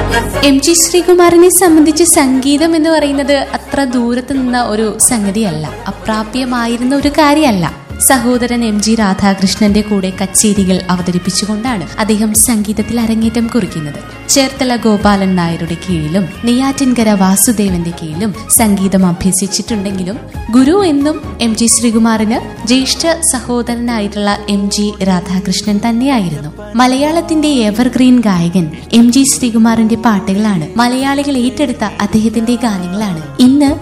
M G ശ്രീകുമാറിനെ സംബന്ധിച്ച് സംഗീതം എന്ന് പറയുന്നത് അത്ര ദൂരത്ത് നിന്ന ഒരു സംഗതിയല്ല അപ്രാപ്യമായിരുന്ന ഒരു കാര്യമല്ല സഹോദരൻ എം ജി രാധാകൃഷ്ണന്റെ കൂടെ കച്ചേരികൾ അവതരിപ്പിച്ചുകൊണ്ടാണ് അദ്ദേഹം സംഗീതത്തിൽ അരങ്ങേറ്റം കുറിക്കുന്നത് ചേർത്തല ഗോപാലൻ നായരുടെ കീഴിലും നെയ്യാറ്റിൻകര വാസുദേവന്റെ കീഴിലും സംഗീതം അഭ്യസിച്ചിട്ടുണ്ടെങ്കിലും ഗുരു എന്നും എം ജി ശ്രീകുമാറിന് ജ്യേഷ്ഠ സഹോദരനായിട്ടുള്ള എം ജി രാധാകൃഷ്ണൻ തന്നെയായിരുന്നു മലയാളത്തിന്റെ എവർഗ്രീൻ ഗായകൻ എം ജി ശ്രീകുമാറിന്റെ പാട്ടുകളാണ് മലയാളികൾ ഏറ്റെടുത്ത അദ്ദേഹത്തിന്റെ ഗാനങ്ങളാണ് ഇന്ന്